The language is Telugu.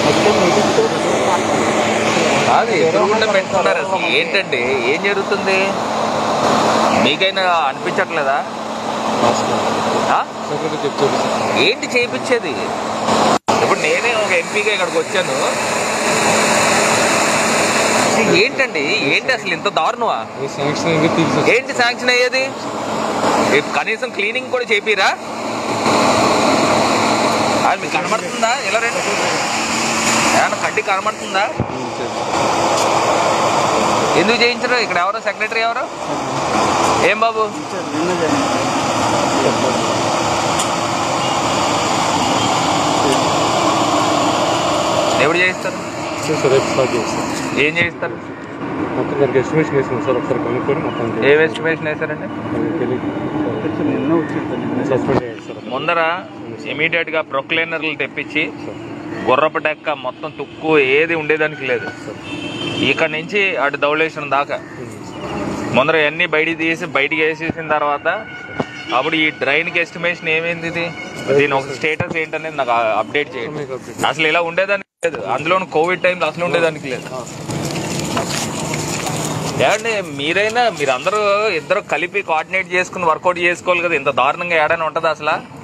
కాదు ఎదురుగుండా పెట్టుకున్నారు అసలు ఏంటండి ఏం జరుగుతుంది మీకైనా అనిపించట్లేదా ఆ? సెక్రటరీ చెప్తాడు సార్ ఏంటి చేయించేది ఇప్పుడు నేనే ఒక ఎంపీగా ఇక్కడికి వచ్చాను అసలు ఏంటండి ఏంటి అసలు ఇంత దారుణమా ఈ శాంక్షన్ అయితే తీసేసి ఏంటి శాంక్షన్ అయ్యేది ఏ కనీసం క్లీనింగ్ కూడా చేపిరా అది మీకు కనబడుతుందా ఇలా రండి ఏమన్నా కడ్డి కనబడుతుందా ఎందుకు చేయించరు ఇక్కడ ఎవరు సెక్రటరీ ఎవరు ఏం బాబు ఎప్పుడు చేయిస్తారు సార్ రేపు స్టార్ట్ చేస్తాం ఏం చేయిస్తారు మొత్తం దానికి ఎస్టిమేషన్ వేసినాం సార్ ఒకసారి కనుక్కొని మొత్తం ఏ ఎస్టిమేషన్ వేస్తారండి నిన్న వచ్చింది సస్పెండ్ చేయాలి సార్ ముందర ఇమీడియట్ గా ప్రొక్లైనర్లు తెప్పించి గుర్రపు డెక్క మొత్తం తుక్కు ఏది ఉండేదానికి లేదు ఇక్కడ నుంచి అటు ధవళేశ్వరం దాకా ముందర అన్ని బయటికి తీసి బయటికి వేసేసిన తర్వాత అప్పుడు ఈ డ్రైన్కి ఎస్టిమేషన్ ఏమైంది ఇది దీని ఒక స్టేటస్ ఏంటనేది నాకు అప్డేట్ చేయండి మీకు update. అసలు ఇలా ఉండేదానికి లేదు అందులో కోవిడ్ టైంలో అసలు ఉండేదానికి లేదు ఏమండి మీరైనా మీరందరూ ఇద్దరు కలిపి కోఆర్డినేట్ చేసుకుని వర్కౌట్ చేసుకోవాలి కదా ఇంత దారుణంగా ఏడైనా ఉంటుందా అసలు